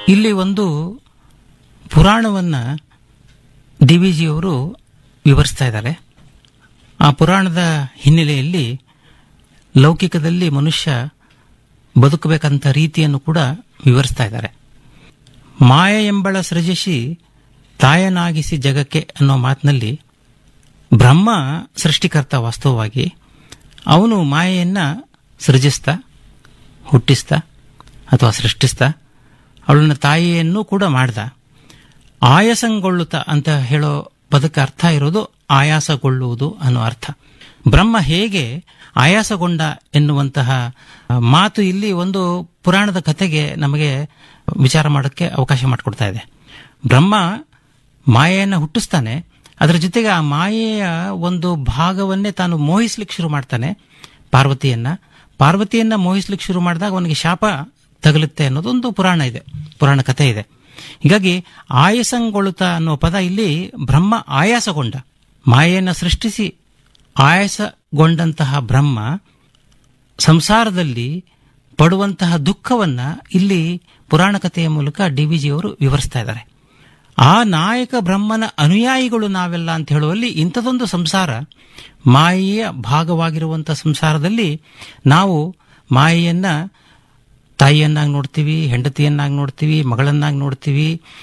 ಇಲ್ಲಿ ಒಂದು ಪುರಾಣವನ್ನು D V ಜಿಯವರು ವಿವರಿಸ್ತಾ ಇದ್ದಾರೆ ಆ ಪುರಾಣದ ಹಿನ್ನೆಲೆಯಲ್ಲಿ ಲೌಕಿಕದಲ್ಲಿ ಮನುಷ್ಯ ಬದುಕಬೇಕಂತ ರೀತಿಯನ್ನು ಕೂಡ ವಿವರಿಸ್ತಾ ಇದ್ದಾರೆ ಮಾಯ ಎಂಬಳ ಸೃಜಿಸಿ ತಾಯನಾಗಿಸಿ ಜಗಕ್ಕೆ ಅನ್ನೋ ಮಾತಿನಲ್ಲಿ ಬ್ರಹ್ಮ ಸೃಷ್ಟಿಕರ್ತ ವಾಸ್ತವವಾಗಿ ಅವನು ಮಾಯೆಯನ್ನ ಸೃಜಿಸ್ತಾ ಹುಟ್ಟಿಸ್ತಾ ಅಥವಾ ಸೃಷ್ಟಿಸ್ತಾ ಅವಳನ್ನ ತಾಯಿಯನ್ನು ಕೂಡ ಮಾಡ್ದ ಆಯಾಸಗೊಳ್ಳುತ್ತಾ ಅಂತ ಹೇಳೋ ಪದಕ್ಕೆ ಅರ್ಥ ಇರೋದು ಆಯಾಸಗೊಳ್ಳುವುದು ಅನ್ನೋ ಅರ್ಥ ಬ್ರಹ್ಮ ಹೇಗೆ ಆಯಾಸಗೊಂಡ ಎನ್ನುವಂತಹ ಮಾತು ಇಲ್ಲಿ ಒಂದು ಪುರಾಣದ ಕಥೆಗೆ ನಮಗೆ ವಿಚಾರ ಮಾಡೋಕ್ಕೆ ಅವಕಾಶ ಮಾಡಿಕೊಡ್ತಾ ಇದೆ ಬ್ರಹ್ಮ ಮಾಯೆಯನ್ನು ಹುಟ್ಟಿಸ್ತಾನೆ ಅದರ ಜೊತೆಗೆ ಆ ಮಾಯೆಯ ಒಂದು ಭಾಗವನ್ನೇ ತಾನು ಮೋಹಿಸ್ಲಿಕ್ಕೆ ಶುರು ಮಾಡ್ತಾನೆ ಪಾರ್ವತಿಯನ್ನ ಪಾರ್ವತಿಯನ್ನ ಮೋಹಿಸ್ಲಿಕ್ಕೆ ಶುರು ಮಾಡಿದಾಗ ಅವನಿಗೆ ಶಾಪ ತಗಲುತ್ತೆ ಅನ್ನೋದೊಂದು ಪುರಾಣ ಇದೆ ಪುರಾಣ ಕಥೆ ಇದೆ ಹೀಗಾಗಿ ಆಯಾಸಗೊಳ್ಳುತ್ತ ಅನ್ನೋ ಪದ ಇಲ್ಲಿ ಬ್ರಹ್ಮ ಆಯಾಸಗೊಂಡ ಮಾಯೆಯನ್ನು ಸೃಷ್ಟಿಸಿ ಆಯಾಸಗೊಂಡಂತಹ ಬ್ರಹ್ಮ ಸಂಸಾರದಲ್ಲಿ ಪಡುವಂತಹ ದುಃಖವನ್ನ ಇಲ್ಲಿ ಪುರಾಣ ಕಥೆಯ ಮೂಲಕ ಡಿ ವಿ ಜಿಯವರು ವಿವರಿಸ್ತಾ ಇದ್ದಾರೆ ಆ ನಾಯಕ ಬ್ರಹ್ಮನ ಅನುಯಾಯಿಗಳು ನಾವೆಲ್ಲ ಅಂತ ಹೇಳುವಲ್ಲಿ ಇಂಥದೊಂದು ಸಂಸಾರ ಮಾಯೆಯ ಭಾಗವಾಗಿರುವಂಥ ಸಂಸಾರದಲ್ಲಿ ನಾವು ಮಾಯೆಯನ್ನ ತಾಯಿಯನ್ನಾಗಿ ನೋಡ್ತೀವಿ ಹೆಂಡತಿಯನ್ನಾಗಿ ನೋಡ್ತೀವಿ ಮಗಳನ್ನಾಗಿ ನೋಡ್ತೀವಿ